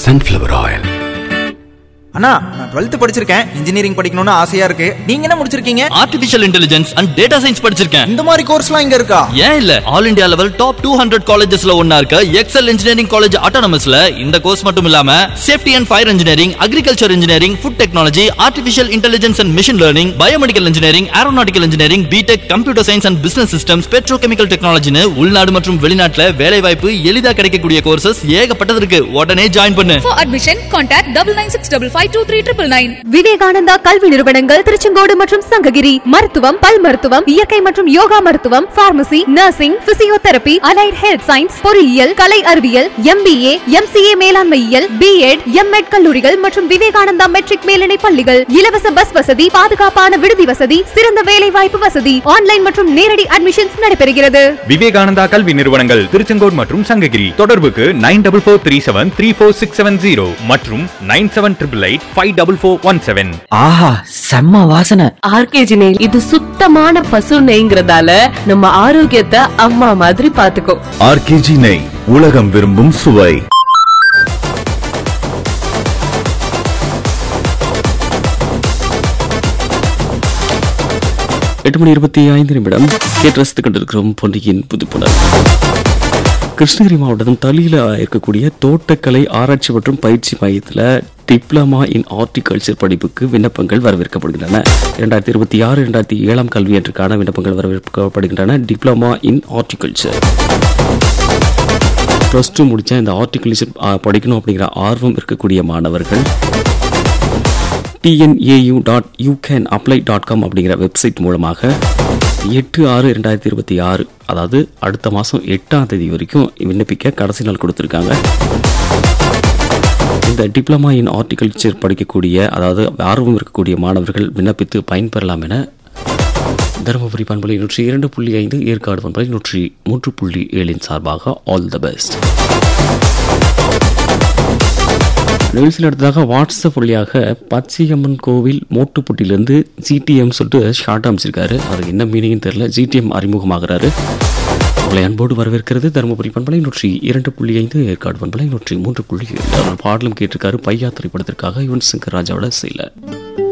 sunflower oil. அண்ணா நான் twelfth படிச்சிருக்கேன் engineering படிக்கணும்னு ஆசையா இருக்கு நீங்க என்ன முடிச்சிருக்கீங்க artificial intelligence and data science படிச்சிருக்கேன் இந்த மாதிரி கோர்ஸ்லாம் இங்க இருக்கா ஏன் இல்ல all India level top two hundred காலேஜஸ்ல ஒன்னா இருக்க எக்ஸல் இன்ஜினியரிங் காலேஜ் ஆட்டோனமஸ்ல இந்த கோர்ஸ் மட்டும் இல்லாம safety and fire engineering agriculture engineering food technology artificial intelligence and machine learning biomedical engineering aeronautical engineering B Tech computer science and business systems petrochemical டெக்னாலஜின்னு உள்நாடு மற்றும் வெளிநாட்டுல வேலை வாய்ப்பு எளிதா கிடைக்கக்கூடிய கோர்சஸ் ஏகப்பட்டது இருக்கு உடனே ஜாயின் பண்ணு For admission, contact double nine six double five two three triple nine. Vivekananda கல்வி நிறுவனங்கள் திருச்செங்கோடு மற்றும் சங்ககிரி மருத்துவம் பல் மருத்துவம் இயற்கை மற்றும் யோகா மருத்துவம் pharmacy nursing physiotherapy allied health science பொறியியல் கலை அறிவியல் எம்பிஏ எம்சிஏ மேலாண்மையியல் பிஎட் எம்எட் கல்லூரிகள் மற்றும் விவேகானந்தா மெட்ரிக் மேல்நிலை பள்ளிகள் இலவச பஸ் வசதி பாதுகாப்பான விடுதி வசதி சிறந்த வேலை வாய்ப்பு வசதி ஆன்லைன் மற்றும் நேரடி அட்மிஷன்ஸ் நடைபெறுகிறது விவேகானந்தா கல்வி நிறுவனங்கள் திருச்செங்கோடு மற்றும் சங்ககிரி தொடர்புக்கு nine double four three seven three four six seven zero மற்றும் nine seven triple eight five double four one seven ஆஹா செம்ம வாசனை ஆர்கேஜி நெய் இது சுத்தமான பசு நெய்ங்கிறதால நம்ம ஆரோக்கியத்தை அம்மா மாதிரி பாத்துக்கோ ஆர்கேஜி நெய் உலகம் விரும்பும் சுவை எட்டு மணி இருபத்தி ஐந்து நிமிடம் கேட்டு ரசித்துக் கொண்டிருக்கிறோம் பொன்னியின் புதுப்புணர் கிருஷ்ணகிரி மாவட்டம் தளியில இருக்கக்கூடிய தோட்டக்கலை ஆராய்ச்சி மற்றும் பயிற்சி மையத்தில் டிப்ளமா இன் ஹார்டிகல்ச்சர் படிப்புக்கு விண்ணப்பங்கள் வரவேற்கப்படுகின்றன இரண்டாயிரத்தி இருபத்தி ஆறு இரண்டாயிரத்தி ஏழாம் கல்வியாண்டிற்கான விண்ணப்பங்கள் வரவேற்கப்படுகின்றன diploma in horticulture plus two முடிச்ச இந்த ஹார்டிகல்ச்சர் படிக்கணும் அப்படிங்கிற ஆர்வம் இருக்கக்கூடிய மாணவர்கள் TNAU dot you can apply dot com அப்படிங்கிற வெப்சைட் மூலமாக எட்டு ஆறு ரெண்டாயிரத்தி இருபத்தி ஆறு அதாவது அடுத்த மாதம் எட்டாம் தேதி வரைக்கும் விண்ணப்பிக்க கடைசி நாள் கொடுத்துருக்காங்க இந்த டிப்ளமா இன் ஹார்டிகல்ச்சர் படிக்கக்கூடிய அதாவது ஆர்வம் இருக்கக்கூடிய மாணவர்கள் விண்ணப்பித்து பயன்பெறலாம் என தருமபுரி பண்பலை நூற்றி இரண்டு புள்ளி ஐந்து ஏற்காடு பண்பலை நூற்றி மூன்று புள்ளி ஏழின் சார்பாக ஆல் த பெஸ்ட் நிகழ்ச்சியில் அடுத்ததாக வாட்ஸ்அப் வழியாக பச்சையம்மன் கோவில் மோட்டுப்பட்டியிலேருந்து ஜிடிஎம் சொல்லிட்டு ஷார்ட் அமைச்சிருக்காரு அது என்ன மீனிங்னு தெரியல ஜிடிஎம் அறிமுகமாகிறாரு உங்களை அன்போடு வரவேற்கிறது தருமபுரி பண்பலை நூற்றி இரண்டு புள்ளி ஐந்து ஏற்காடு பண்பலை நூற்றி மூன்று புள்ளி ஏழு அவர் பாடலும் கேட்டிருக்காரு பையா திரைப்படத்திற்காக யுவன் சங்கர் ராஜாவோட செய்யல